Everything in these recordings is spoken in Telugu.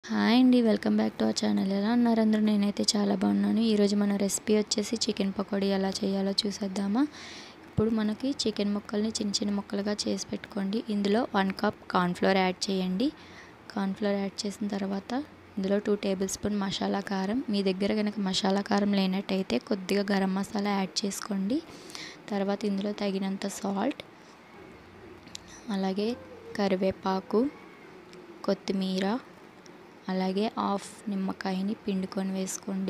హాయ్ అండి welcome back to our channel ఎలా ఉన్నారు అందరూ నేనైతే చాలా బాగున్నాను ఈరోజు మన రెసిపీ వచ్చేసి చికెన్ పకోడీ ఎలా చేయాలో చూసేద్దామా ఇప్పుడు మనకి చికెన్ ముక్కల్ని చిన్న చిన్న ముక్కలుగా చేసి పెట్టుకోండి ఇందులో వన్ కప్ కార్న్ఫ్లోర్ యాడ్ చేయండి కార్న్ఫ్లోర్ యాడ్ చేసిన తర్వాత ఇందులో టూ టేబుల్ స్పూన్ మసాలా కారం మీ దగ్గర కనుక మసాలా కారం లేనట్టయితే కొద్దిగా గరం మసాలా యాడ్ చేసుకోండి తర్వాత ఇందులో తగినంత సాల్ట్ అలాగే కరివేపాకు కొత్తిమీర అలాగే హాఫ్ నిమ్మకాయని పిండుకొని వేసుకోండి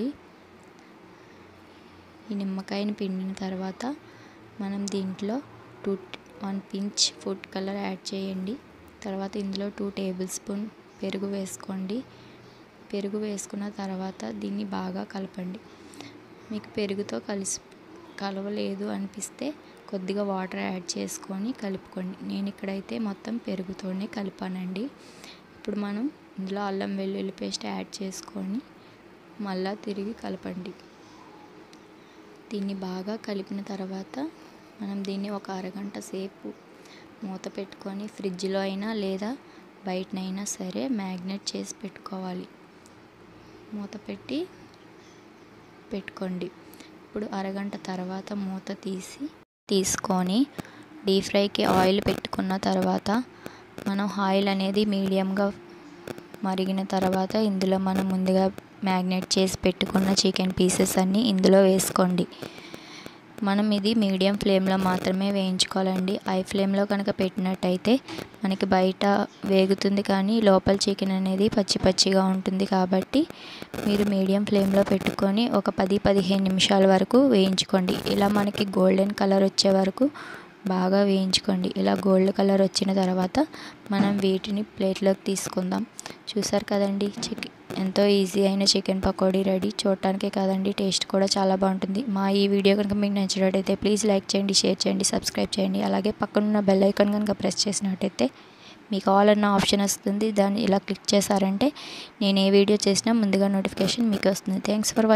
ఈ నిమ్మకాయని పిండిన తర్వాత మనం దీంట్లో two one pinch food colour add చేయండి తర్వాత ఇందులో టూ టేబుల్ స్పూన్ పెరుగు వేసుకోండి పెరుగు వేసుకున్న తర్వాత దీన్ని బాగా కలపండి మీకు పెరుగుతో కలిసి కలవలేదు అనిపిస్తే కొద్దిగా వాటర్ యాడ్ చేసుకొని కలుపుకోండి నేను ఇక్కడైతే మొత్తం పెరుగుతోనే కలిపానండి ఇప్పుడు మనం ఇందులో అల్లం వెల్లుల్లి పేస్ట్ యాడ్ చేసుకొని మళ్ళా తిరిగి కలపండి దీన్ని బాగా కలిపిన తర్వాత మనం దీన్ని ఒక అరగంట సేపు మూత పెట్టుకొని ఫ్రిడ్జ్లో అయినా లేదా బయటనైనా సరే మ్యాగ్నెట్ చేసి పెట్టుకోవాలి మూత పెట్టి పెట్టుకోండి ఇప్పుడు అరగంట తర్వాత మూత తీసి తీసుకొని డీప్ ఫ్రైకి ఆయిల్ పెట్టుకున్న తర్వాత మనం ఆయిల్ అనేది మీడియంగా మరిగిన తర్వాత ఇందులో మనం ముందుగా మ్యాగ్నేట్ చేసి పెట్టుకున్న చికెన్ పీసెస్ అన్నీ ఇందులో వేసుకోండి మనం ఇది మీడియం ఫ్లేమ్లో మాత్రమే వేయించుకోవాలండి హై ఫ్లేమ్లో కనుక పెట్టినట్టయితే మనకి బయట వేగుతుంది కానీ లోపల చికెన్ అనేది పచ్చి పచ్చిగా ఉంటుంది కాబట్టి మీరు మీడియం ఫ్లేమ్లో పెట్టుకొని ఒక పది పదిహేను నిమిషాల వరకు వేయించుకోండి ఇలా మనకి గోల్డెన్ కలర్ వచ్చే వరకు బాగా వేయించుకోండి ఇలా గోల్డ్ కలర్ వచ్చిన తర్వాత మనం వీటిని ప్లేట్లోకి తీసుకుందాం చూసారు కదండి చికెన్ ఎంతో ఈజీ అయిన చికెన్ పకోడీ రెడీ చూడటానికే కాదండి టేస్ట్ కూడా చాలా బాగుంటుంది మా ఈ వీడియో కనుక మీకు నచ్చినట్టయితే ప్లీజ్ లైక్ చేయండి షేర్ చేయండి సబ్స్క్రైబ్ చేయండి అలాగే పక్కనున్న బెల్ ఐకాన్ కనుక ప్రెస్ చేసినట్టయితే మీకు ఆల్ అన్న ఆప్షన్ వస్తుంది దాన్ని ఇలా క్లిక్ చేశారంటే నేను ఏ వీడియో చేసినా ముందుగా నోటిఫికేషన్ మీకు వస్తుంది థ్యాంక్స్ ఫర్